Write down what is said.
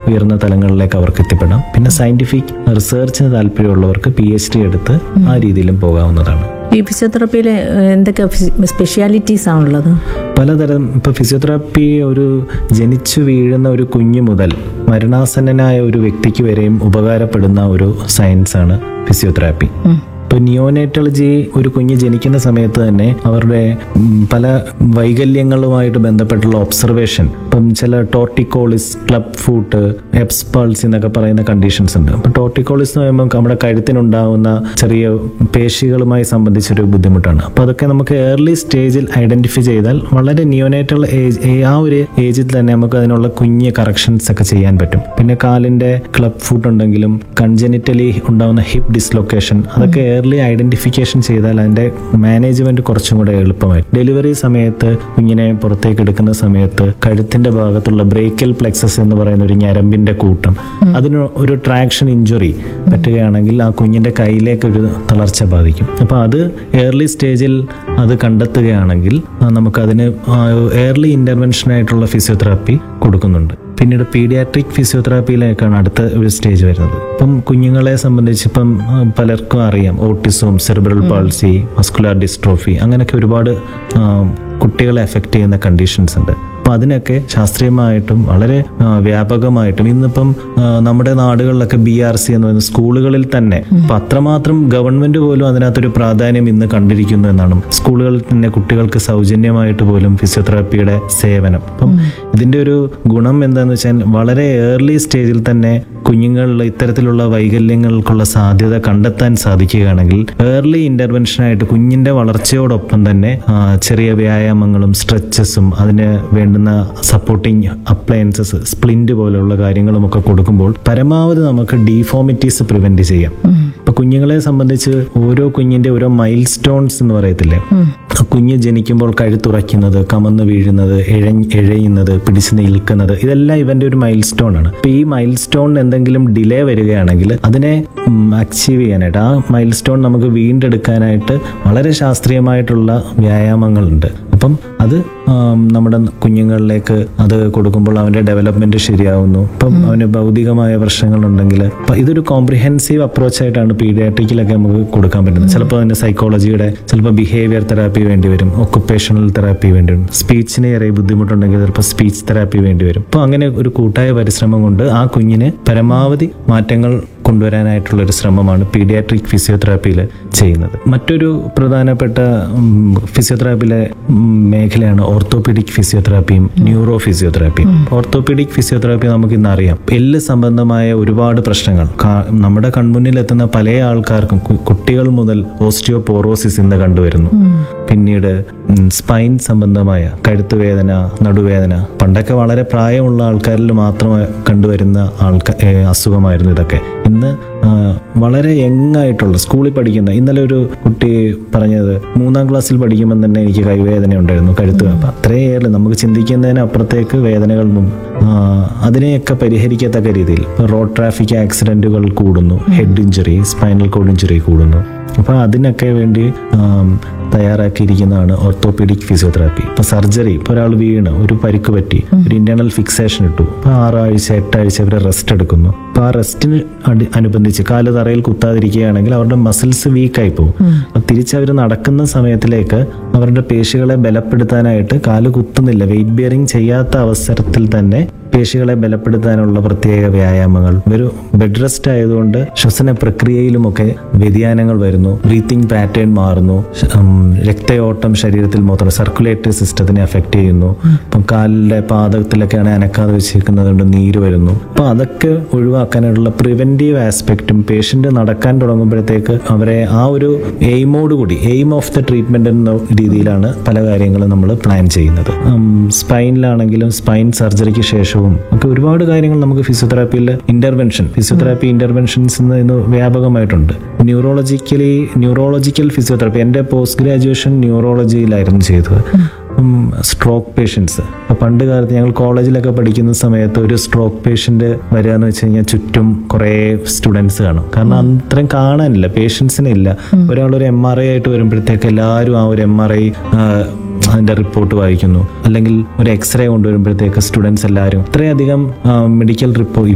ഉയർന്ന തലങ്ങളിലേക്ക് അവർക്ക് എത്തിപ്പെടാം പിന്നെ സയന്റിഫിക് റിസർച്ചിന് താല്പര്യമുള്ളവർക്ക് പി എച്ച് ഡി എടുത്ത് ആ രീതിയിലും പോകാവുന്നതാണ് ഈ ഫിസിയോതെറാപ്പിയിൽ എന്തൊക്കെ സ്പെഷ്യാലിറ്റീസ് ആണുള്ളത് പലതരം ഇപ്പോൾ ഫിസിയോതെറാപ്പി ഒരു ജനിച്ചു വീഴുന്ന ഒരു കുഞ്ഞു മുതൽ മരണാസന്നനായ ഒരു വ്യക്തിക്ക് വരെയും ഉപകാരപ്പെടുന്ന ഒരു സയൻസാണ് ഫിസിയോതെറാപ്പി ഇപ്പോൾ നിയോനേറ്റോളജി ഒരു കുഞ്ഞ് ജനിക്കുന്ന സമയത്ത് തന്നെ അവരുടെ ഉം, പല വൈകല്യങ്ങളുമായിട്ട് ബന്ധപ്പെട്ടുള്ള ഒബ്സർവേഷൻ ഇപ്പം ചില ടോർട്ടിക്കോളിസ് ക്ലബ് ഫൂട്ട് എപ്സ്പൾസ് എന്നൊക്കെ പറയുന്ന കണ്ടീഷൻസ് ഉണ്ട് അപ്പം ടോർട്ടിക്കോളിസ് എന്ന് പറയുമ്പോൾ നമ്മുടെ കഴുത്തിനുണ്ടാവുന്ന ചെറിയ പേശികളുമായി സംബന്ധിച്ചൊരു ബുദ്ധിമുട്ടാണ് അപ്പോൾ അതൊക്കെ നമുക്ക് ഏർലി സ്റ്റേജിൽ ഐഡന്റിഫൈ ചെയ്താൽ വളരെ നിയോനേറ്റൽ ഏജ് ആ ഒരു ഏജിൽ തന്നെ നമുക്ക് അതിനുള്ള കുഞ്ഞ് കറക്ഷൻസ് ഒക്കെ ചെയ്യാൻ പറ്റും പിന്നെ കാലിന്റെ ക്ലബ് ഫുട്ട് ഉണ്ടെങ്കിലും കൺജനിറ്റലി ഉണ്ടാവുന്ന ഹിപ്പ് ഡിസ്ലൊക്കേഷൻ അതൊക്കെ ഏർലി ഐഡന്റിഫിക്കേഷൻ ചെയ്താൽ അതിന്റെ മാനേജ്മെന്റ് കുറച്ചും കൂടെ എളുപ്പമായി ഡെലിവറി സമയത്ത് കുഞ്ഞിനെ പുറത്തേക്ക് എടുക്കുന്ന സമയത്ത് കഴുത്തിന്റെ ഭാഗത്തുള്ള ബ്രേക്കൽ പ്ലെക്സസ് എന്ന് പറയുന്ന ഒരു ഞരമ്പിന്റെ കൂട്ടം അതിന് ഒരു ട്രാക്ഷൻ ഇഞ്ചുറി പറ്റുകയാണെങ്കിൽ ആ കുഞ്ഞിന്റെ കയ്യിലേക്ക് ഒരു തളർച്ച ബാധിക്കും അപ്പൊ അത് ഏർലി സ്റ്റേജിൽ അത് കണ്ടെത്തുകയാണെങ്കിൽ ആ, നമുക്കതിന് ഏർലി ഇന്റർവെൻഷൻ ആയിട്ടുള്ള ഫിസിയോതെറാപ്പി കൊടുക്കുന്നുണ്ട് പിന്നീട് പീഡിയാട്രിക് ഫിസിയോതെറാപ്പിയിലേക്കാണ് അടുത്ത ഒരു സ്റ്റേജ് വരുന്നത് ഇപ്പം കുഞ്ഞുങ്ങളെ സംബന്ധിച്ച് ഇപ്പം ആ, പലർക്കും അറിയാം ഓട്ടിസവും സെറിബ്രൽ പാൾസി മസ്കുലാർ ഡിസ്ട്രോഫി അങ്ങനെയൊക്കെ ഒരുപാട് ആ, കുട്ടികളെ എഫക്റ്റ് ചെയ്യുന്ന കണ്ടീഷൻസ് ഉണ്ട് അപ്പം അതിനൊക്കെ ശാസ്ത്രീയമായിട്ടും വളരെ ആ, വ്യാപകമായിട്ടും ഇന്നിപ്പം ആ, നമ്മുടെ നാടുകളിലൊക്കെ ബി ആർ സി എന്ന് പറയുന്ന സ്കൂളുകളിൽ തന്നെ അപ്പൊ അത്രമാത്രം ഗവൺമെന്റ് പോലും അതിനകത്തൊരു പ്രാധാന്യം ഇന്ന് കണ്ടിരിക്കുന്നു എന്നാണ് സ്കൂളുകളിൽ തന്നെ കുട്ടികൾക്ക് സൗജന്യമായിട്ട് പോലും ഫിസിയോതെറാപ്പിയുടെ സേവനം അപ്പം ഇതിന്റെ ഒരു ഗുണം എന്താന്ന് വെച്ചാൽ വളരെ ഏർലി സ്റ്റേജിൽ തന്നെ കുഞ്ഞുങ്ങളിൽ ഇത്തരത്തിലുള്ള വൈകല്യങ്ങൾക്കുള്ള സാധ്യത കണ്ടെത്താൻ സാധിക്കുകയാണെങ്കിൽ ഏർലി ഇന്റർവെൻഷനായിട്ട് കുഞ്ഞിന്റെ വളർച്ചയോടൊപ്പം തന്നെ ആ, ചെറിയ വ്യായാമങ്ങളും സ്ട്രെച്ചസും അതിന് വേണ്ടുന്ന സപ്പോർട്ടിങ് അപ്ലയൻസസ് സ്പ്ലിന്റ് പോലെയുള്ള കാര്യങ്ങളും ഒക്കെ കൊടുക്കുമ്പോൾ പരമാവധി നമുക്ക് ഡീഫോമിറ്റീസ് പ്രിവെന്റ് ചെയ്യാം ഇപ്പൊ കുഞ്ഞുങ്ങളെ സംബന്ധിച്ച് ഓരോ കുഞ്ഞിന്റെ ഓരോ മൈൽ സ്റ്റോൺസ് എന്ന് പറയത്തില്ലേ ആ കുഞ്ഞ് ജനിക്കുമ്പോൾ കഴുത്തുറയ്ക്കുന്നത് കമന്ന് വീഴുന്നത് എഴ എഴയുന്നത് പിടിച്ചു നിൽക്കുന്നത് ഇതെല്ലാം ഇവന്റെ ഒരു മൈൽ സ്റ്റോൺ ആണ് അപ്പൊ ഈ മൈൽ സ്റ്റോൺ എന്തെങ്കിലും ഡിലേ വരികയാണെങ്കിൽ അതിനെ അച്ചീവ് ചെയ്യാനായിട്ട് ആ മൈൽ സ്റ്റോൺ നമുക്ക് വീണ്ടെടുക്കാനായിട്ട് വളരെ ശാസ്ത്രീയമായിട്ടുള്ള വ്യായാമങ്ങളുണ്ട് അപ്പം അത് ആം, നമ്മുടെ കുഞ്ഞുങ്ങളിലേക്ക് അത് കൊടുക്കുമ്പോൾ അവന്റെ ഡെവലപ്മെന്റ് ശരിയാവുന്നു ഇപ്പം അവന് ഭൗതികമായ പ്രശ്നങ്ങളുണ്ടെങ്കിൽ അപ്പൊ ഇതൊരു കോംപ്രിഹെൻസീവ് അപ്രോച്ച് ആയിട്ടാണ് പീഡിയാട്രിക്കിലൊക്കെ നമുക്ക് കൊടുക്കാൻ പറ്റുന്നത് ചിലപ്പോൾ അതിന്റെ സൈക്കോളജിയുടെ ചിലപ്പോൾ ബിഹേവിയർ തെറാപ്പി വേണ്ടി വരും ഒക്കുപ്പേഷണൽ തെറാപ്പി വേണ്ടി വരും സ്പീച്ചിന് ഏറെ ബുദ്ധിമുട്ടുണ്ടെങ്കിൽ ചിലപ്പോൾ സ്പീച്ച് തെറാപ്പി വേണ്ടി വരും അപ്പോൾ അങ്ങനെ ഒരു കൂട്ടായ പരിശ്രമം കൊണ്ട് ആ കുഞ്ഞിന് പരമാവധി മാറ്റങ്ങൾ കൊണ്ടുവരാനായിട്ടുള്ള ഒരു ശ്രമമാണ് പീഡിയാട്രിക് ഫിസിയോതെറാപ്പിയിൽ ചെയ്യുന്നത് മറ്റൊരു പ്രധാനപ്പെട്ട ഉം, ഫിസിയോതെറാപ്പിയിലെ ഉം, മേഖലയാണ് ഓർത്തോപീഡിക് ഫിസിയോതെറാപ്പിയും ന്യൂറോ ഫിസിയോതെറാപ്പിയും ഓർത്തോപീഡിക് ഫിസിയോതെറാപ്പി നമുക്ക് ഇന്ന് അറിയാം എല്ല് സംബന്ധമായ ഒരുപാട് പ്രശ്നങ്ങൾ കാ- നമ്മുടെ കൺമുന്നിൽ എത്തുന്ന പല ആൾക്കാർക്കും കു- കുട്ടികൾ മുതൽ ഓസ്റ്റിയോപോറോസിസ് ഇന്ന് കണ്ടുവരുന്നു പിന്നീട് ഉം, സ്പൈൻ സംബന്ധമായ കഴുത്ത് വേദന നടുവേദന പണ്ടൊക്കെ വളരെ പ്രായമുള്ള ആൾക്കാരിൽ മാത്രം കണ്ടുവരുന്ന ആൾക്കാർ അസുഖമായിരുന്നു ഇതൊക്കെ ഇന്ന് ആ, വളരെ യങ് ആയിട്ടുള്ള സ്കൂളിൽ പഠിക്കുന്ന ഇന്നലെ ഒരു കുട്ടി പറഞ്ഞത് മൂന്നാം ക്ലാസ്സിൽ പഠിക്കുമ്പോൾ തന്നെ എനിക്ക് കൈവേദന ഉണ്ടായിരുന്നു കഴുത്ത് അപ്പം അത്രയേറെ നമുക്ക് ചിന്തിക്കുന്നതിന് അപ്പുറത്തേക്ക് വേദനകൾ മുൻ- ആ, അതിനെയൊക്കെ പരിഹരിക്കത്തക്ക രീതിയിൽ ഇപ്പോൾ റോഡ് ട്രാഫിക് ആക്സിഡന്റുകൾ കൂടുന്നു head injury spinal cord injury കൂടുന്നു അപ്പോൾ അതിനൊക്കെ വേണ്ടി ആം, തയ്യാറാക്കിയിരിക്കുന്നതാണ് ഓർത്തോപീഡിക് ഫിസിയോതെറാപ്പി ഇപ്പൊ സർജറി ഇപ്പൊ ഒരാൾ വീണ് ഒരു പരിക്ക് പറ്റി ഒരു ഇന്റേണൽ ഫിക്സേഷൻ ഇട്ടു അപ്പൊ ആറാഴ്ച എട്ടാഴ്ച അവരെ റെസ്റ്റ് എടുക്കുന്നു അപ്പൊ ആ റെസ്റ്റിന് അനുബന്ധിച്ച് കാല് തറയിൽ കുത്താതിരിക്കുകയാണെങ്കിൽ അവരുടെ മസിൽസ് വീക്കായി പോകും അപ്പൊ തിരിച്ചവർ നടക്കുന്ന സമയത്തിലേക്ക് അവരുടെ പേശികളെ ബലപ്പെടുത്താനായിട്ട് കാല് കുത്തുന്നില്ല വെയിറ്റ് ബിയറിംഗ് ചെയ്യാത്ത അവസരത്തിൽ തന്നെ പേശികളെ ബലപ്പെടുത്താനുള്ള പ്രത്യേക വ്യായാമങ്ങൾ ഒരു ബെഡ് റെസ്റ്റ് ആയതുകൊണ്ട് ശ്വസന പ്രക്രിയയിലുമൊക്കെ വ്യതിയാനങ്ങൾ വരുന്നു ബ്രീത്തിങ് പാറ്റേൺ മാറുന്നു ശ- ഉം, രക്തയോട്ടം ശരീരത്തിൽ മൊത്തം സർക്കുലേറ്ററി സിസ്റ്റത്തിനെ അഫക്റ്റ് ചെയ്യുന്നു ഇപ്പം കാലിലെ പാദത്തിലൊക്കെയാണ് അനക്കാതെ വെച്ചിരിക്കുന്നത് കൊണ്ട് നീര് വരുന്നു അപ്പൊ അതൊക്കെ ഒഴിവാക്കാനായിട്ടുള്ള പ്രിവെന്റീവ് ആസ്പെക്റ്റും പേഷ്യന്റ് നടക്കാൻ തുടങ്ങുമ്പോഴത്തേക്ക് അവരെ ആ ഒരു എയിമോട് കൂടി എയിം ഓഫ് ദ ട്രീറ്റ്മെന്റ് എന്ന രീതിയിലാണ് പല കാര്യങ്ങളും നമ്മൾ പ്ലാൻ ചെയ്യുന്നത് സ്പൈനിലാണെങ്കിലും സ്പൈൻ സർജറിക്ക് ശേഷവും ഒക്കെ ഒരുപാട് കാര്യങ്ങൾ നമുക്ക് ഫിസിയോതെറാപ്പിയിൽ ഇന്റർവെൻഷൻ ഫിസിയോതെറാപ്പി ഇന്റർവെൻഷൻസ് ഇന്ന് വ്യാപകമായിട്ടുണ്ട് ന്യൂറോളജിക്കലി ന്യൂറോളജിക്കൽ ഫിസിയോതെറാപ്പി എൻ്റെ പോസ്റ്റ് ഗ്രാജുവേഷൻ ന്യൂറോളജിയിലായിരുന്നു ചെയ്തത് സ്ട്രോക്ക് പേഷ്യൻസ് അപ്പം പണ്ട് കാലത്ത് ഞങ്ങൾ കോളേജിലൊക്കെ പഠിക്കുന്ന സമയത്ത് ഒരു സ്ട്രോക്ക് പേഷ്യന്റ് വരിക എന്ന് വെച്ച് കഴിഞ്ഞാൽ ചുറ്റും കുറേ സ്റ്റുഡൻസ് കാണും കാരണം അത്രയും കാണാനില്ല പേഷ്യൻസിന് ഇല്ല ഒരാൾ ഒരു എം ആർ ഐ ആയിട്ട് വരുമ്പോഴത്തേക്ക് എല്ലാവരും ആ ഒരു എം ആർ ഐ അതിന്റെ റിപ്പോർട്ട് വായിക്കുന്നു അല്ലെങ്കിൽ ഒരു എക്സ്റേ കൊണ്ടുവരുമ്പോഴത്തേക്ക് സ്റ്റുഡൻസ് എല്ലാവരും ഇത്രയധികം മെഡിക്കൽ റിപ്പോർട്ട്